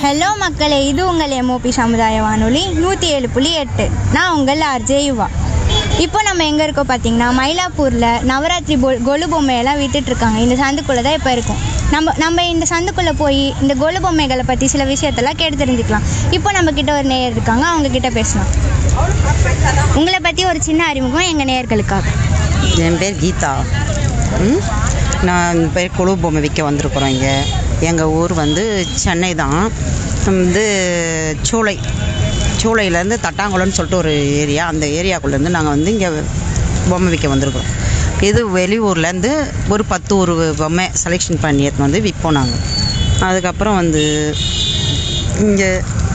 hello மக்களே இது உங்கள் எம்ஓபி சமுதாய வானொலி நூற்றி ஏழு புள்ளி எட்டு நான் உங்கள் ஆர்ஜே யுவா இப்போ நம்ம எங்கே இருக்கோம் பார்த்தீங்கன்னா மயிலாப்பூரில் நவராத்திரி பொ கொலு பொம்மையெல்லாம் விட்டுட்டு இருக்காங்க இந்த சந்துக்குள்ளே தான் இப்போ இருக்கும் நம்ம நம்ம இந்த சந்துக்குள்ளே போய் இந்த கொலு பொம்மைகளை பற்றி சில விஷயத்தெல்லாம் கேட்டு தெரிஞ்சுக்கலாம் இப்போ நம்ம கிட்ட ஒரு நேயர் இருக்காங்க அவங்க கிட்ட பேசலாம் உங்களை பற்றி ஒரு சின்ன அறிமுகம் எங்கள் நேயர்களுக்காக என் பேர் கீதா ம் நான் இந்த பேர் குழு பொம்மை விற்க வந்திருக்குறோம் இங்கே எங்கள் ஊர் வந்து சென்னை தான் வந்து சூளை சூளையிலேருந்து தட்டாங்குளம்னு சொல்லிட்டு ஒரு ஏரியா அந்த ஏரியாக்குள்ளேருந்து நாங்கள் வந்து இங்கே பொம்மை விற்க வந்திருக்கிறோம் இது வெளியூர்லேருந்து ஒரு பத்து ஒரு பொம்மை செலெக்ஷன் பண்ணி எடுத்துன்னு வந்து விற்போம் நாங்கள் அதுக்கப்புறம் வந்து இங்கே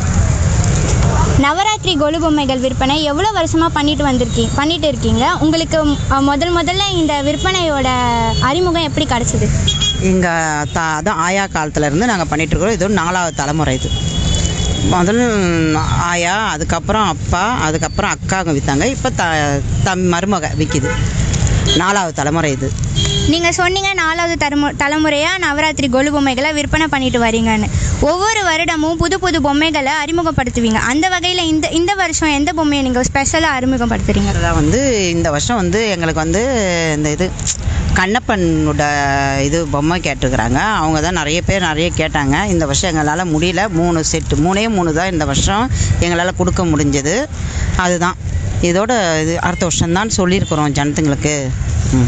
நவராத்திரி கொலு பொம்மைகள் விற்பனை எவ்வளோ வருஷமாக பண்ணிட்டு வந்திருக்கீங்க பண்ணிட்டு இருக்கீங்க உங்களுக்கு அ, முதல் முதல்ல இந்த விற்பனையோட அறிமுகம் எப்படி கிடச்சிது எங்கள் தா அதான் ஆயா காலத்துலேருந்து நாங்கள் பண்ணிகிட்ருக்குறோம் இது ஒரு நாலாவது தலைமுறை இது முதல் ஆயா அதுக்கப்புறம் அப்பா அதுக்கப்புறம் அக்காங்க விற்றாங்க இப்போ த தம் மருமக விற்கிது நாலாவது தலைமுறை இது நீங்கள் சொன்னீங்க நாலாவது தலைமு தலைமுறையாக நவராத்திரி கொலு பொம்மைகளை விற்பனை பண்ணிட்டு வரீங்கன்னு ஒவ்வொரு வருடமும் புது புது பொம்மைகளை அறிமுகப்படுத்துவீங்க அந்த வகையில் இந்த இந்த வருஷம் எந்த பொம்மையை நீங்கள் ஸ்பெஷலாக அறிமுகப்படுத்துறீங்க அதான் வந்து இந்த வருஷம் வந்து எங்களுக்கு வந்து இந்த இது கண்ணப்பனோட இது பொம்மை கேட்டிருக்கிறாங்க அவங்க தான் நிறைய பேர் நிறைய கேட்டாங்க இந்த வருஷம் எங்களால் முடியல மூணு செட்டு மூணே மூணு தான் இந்த வருஷம் எங்களால் கொடுக்க முடிஞ்சது அதுதான் இதோட இது அடுத்த வருஷம்தான் சொல்லியிருக்கிறோம் ஜனத்துங்களுக்கு ம்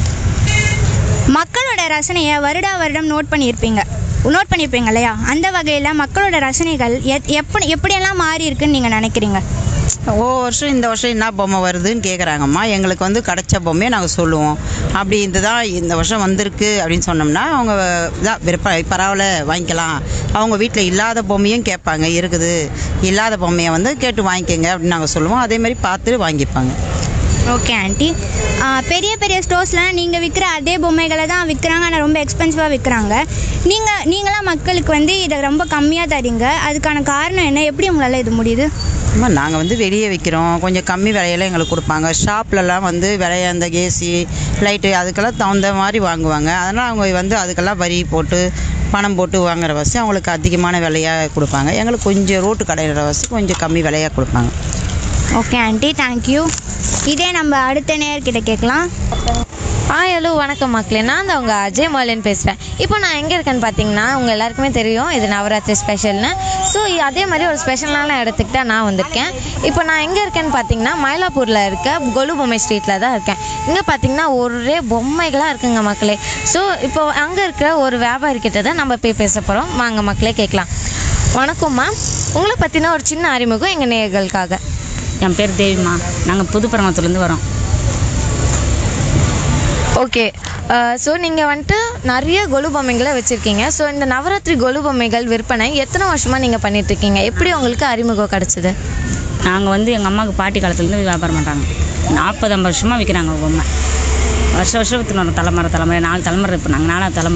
மக்களோட ரசனையை வருடா வருடம் நோட் பண்ணியிருப்பீங்க நோட் பண்ணியிருப்பீங்க இல்லையா அந்த வகையில் மக்களோட ரசனைகள் எத் எப்படி எப்படியெல்லாம் மாறி இருக்குன்னு நீங்கள் நினைக்கிறீங்க ஒவ்வொரு வருஷம் இந்த வருஷம் என்ன பொம்மை வருதுன்னு கேட்குறாங்கம்மா எங்களுக்கு வந்து கிடைச்ச பொம்மையை நாங்கள் சொல்லுவோம் அப்படி இதுதான் இந்த வருஷம் வந்திருக்கு அப்படின்னு சொன்னோம்னா அவங்க இதான் விருப்ப பரவாயில்ல வாங்கிக்கலாம் அவங்க வீட்டில் இல்லாத பொம்மையும் கேட்பாங்க இருக்குது இல்லாத பொம்மையை வந்து கேட்டு வாங்கிக்கோங்க அப்படின்னு நாங்கள் சொல்லுவோம் அதே மாதிரி பார்த்துட்டு வாங்கிப்பாங்க ஓகே ஆண்டி பெரிய பெரிய ஸ்டோர்ஸ்லாம் நீங்கள் விற்கிற அதே பொம்மைகளை தான் விற்கிறாங்க ஆனால் ரொம்ப எக்ஸ்பென்சிவாக விற்கிறாங்க நீங்கள் நீங்களாம் மக்களுக்கு வந்து இதை ரொம்ப கம்மியாக தரீங்க அதுக்கான காரணம் என்ன எப்படி உங்களால் இது முடியுது அம்மா நாங்கள் வந்து வெளியே விற்கிறோம் கொஞ்சம் கம்மி விலையில எங்களுக்கு கொடுப்பாங்க ஷாப்லலாம் வந்து விலைய அந்த ஏசி லைட்டு அதுக்கெல்லாம் தகுந்த மாதிரி வாங்குவாங்க அதனால் அவங்க வந்து அதுக்கெல்லாம் வரி போட்டு பணம் போட்டு வாங்குற வசதி அவங்களுக்கு அதிகமான விலையாக கொடுப்பாங்க எங்களுக்கு கொஞ்சம் ரோட்டு கடையிற வசதி கொஞ்சம் கம்மி விலையாக கொடுப்பாங்க ஓகே ஆண்டி தேங்க்யூ இதே நம்ம அடுத்த நேர்கிட்ட கேட்கலாம் ஆ ஹலோ வணக்கம் மக்களே நான் தான் உங்கள் அஜய் மாலின் பேசுகிறேன் இப்போ நான் எங்கே இருக்கேன்னு பார்த்தீங்கன்னா உங்கள் எல்லாருக்குமே தெரியும் இது நவராத்திரி ஸ்பெஷல்னு ஸோ அதே மாதிரி ஒரு ஸ்பெஷலான இடத்துக்கு தான் நான் வந்திருக்கேன் இப்போ நான் எங்கே இருக்கேன்னு பார்த்தீங்கன்னா மயிலாப்பூரில் இருக்க கொலு பொம்மை ஸ்ட்ரீட்டில் தான் இருக்கேன் இங்கே பார்த்தீங்கன்னா ஒரே பொம்மைகளாக இருக்குங்க மக்களே ஸோ இப்போ அங்கே இருக்கிற ஒரு வியாபாரி கிட்ட தான் நம்ம போய் பேச போகிறோம் வாங்க மக்களே கேட்கலாம் வணக்கம்மா உங்களை பற்றின ஒரு சின்ன அறிமுகம் எங்கள் நேயர்களுக்காக என் பேர் தேவிம்மா நாங்கள் புதுப்பரமத்துலேருந்து வரோம் ஓகே ஸோ நீங்கள் வந்துட்டு நிறைய கொலு பொம்மைகளை வச்சுருக்கீங்க ஸோ இந்த நவராத்திரி கொலு பொம்மைகள் விற்பனை எத்தனை வருஷமாக நீங்கள் பண்ணிகிட்ருக்கீங்க எப்படி உங்களுக்கு அறிமுகம் கிடச்சிது நாங்கள் வந்து எங்கள் அம்மாவுக்கு பாட்டி காலத்துலேருந்து வியாபாரம் பண்ணுறாங்க நாற்பது ஐம்பது வருஷமாக விற்கிறாங்க பொம்மை வருஷம் வருஷம் விற்றுனோம் தலைமுறை தலைமுறை நாலு தலைமுறை இப்போ நாங்கள் நாலாவது தலைமுறை